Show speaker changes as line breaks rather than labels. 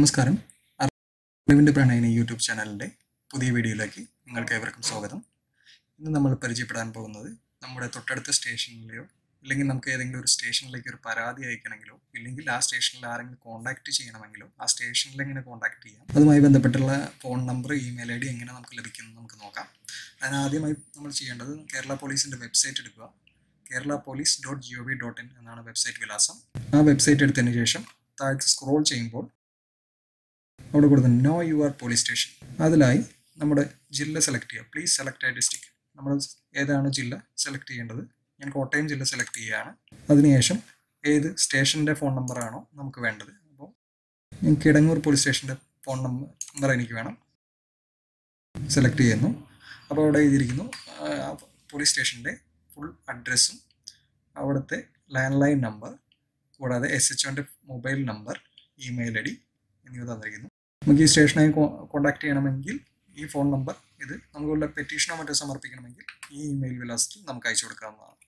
നമസ്കാരം അറിവിൻ്റെ പ്രണയിനി യൂട്യൂബ് ചാനലിൻ്റെ പുതിയ വീഡിയോയിലേക്ക് നിങ്ങൾക്ക് ഏവർക്കും സ്വാഗതം ഇന്ന് നമ്മൾ പരിചയപ്പെടാൻ പോകുന്നത് നമ്മുടെ തൊട്ടടുത്ത സ്റ്റേഷനിലെയോ ഇല്ലെങ്കിൽ നമുക്ക് ഏതെങ്കിലും ഒരു സ്റ്റേഷനിലേക്ക് ഒരു പരാതി അയക്കണമെങ്കിലോ ഇല്ലെങ്കിൽ ആ സ്റ്റേഷനിൽ ആരെങ്കിലും കോൺടാക്ട് ചെയ്യണമെങ്കിലോ ആ സ്റ്റേഷനിൽ എങ്ങനെ കോൺടാക്ട് ചെയ്യാം അതുമായി ബന്ധപ്പെട്ടുള്ള phone number email I D എങ്ങനെ നമുക്ക് ലഭിക്കുന്നു നമുക്ക് നോക്കാം അതിനാദ്യമായി നമ്മൾ ചെയ്യേണ്ടത് കേരള പോലീസിൻ്റെ വെബ്സൈറ്റ് എടുക്കുക Kerala police dot G O V dot in എന്നാണ് വെബ്സൈറ്റ് വിലാസം ആ വെബ്സൈറ്റ് എടുത്തതിന് ശേഷം താഴത്ത് സ്ക്രോൾ ചെയ്യുമ്പോൾ അവിടെ കൊടുക്കുന്ന നോ യുവർ പോലീസ് സ്റ്റേഷൻ അതിലായി നമ്മുടെ ജില്ല സെലക്ട് ചെയ്യുക പ്ലീസ് സെലക്ട് എ ഡിസ്ട്രിക്ട് നമ്മൾ ഏതാണ് ജില്ല സെലക്ട് ചെയ്യേണ്ടത് ഞാൻ കോട്ടയം ജില്ല സെലക്ട് ചെയ്യുകയാണ് അതിനുശേഷം ഏത് സ്റ്റേഷൻ്റെ ഫോൺ നമ്പറാണോ നമുക്ക് വേണ്ടത് അപ്പോൾ ഞാൻ കിടങ്ങൂർ പോലീസ് സ്റ്റേഷൻ്റെ ഫോൺ നമ്പർ എനിക്ക് വേണം സെലക്ട് ചെയ്യുന്നു അപ്പോൾ അവിടെ എഴുതിയിരിക്കുന്നു ആ പോലീസ് സ്റ്റേഷൻ്റെ ഫുൾ അഡ്രസ്സും അവിടുത്തെ ലാൻഡ് ലൈൻ നമ്പർ കൂടാതെ എസ് എച്ച് ഒൻ്റെ mobile number email I D എന്നിവ തന്നിരിക്കുന്നു നമുക്ക് ഈ സ്റ്റേഷനായി കോൺടാക്ട് ചെയ്യണമെങ്കിൽ ഈ ഫോൺ നമ്പർ ഇത് നമുക്ക് വല്ല പെറ്റീഷനോ മറ്റോ സമർപ്പിക്കണമെങ്കിൽ ഈ ഇമെയിൽ വിലാസത്തിൽ നമുക്ക് അയച്ചു കൊടുക്കാവുന്നതാണ്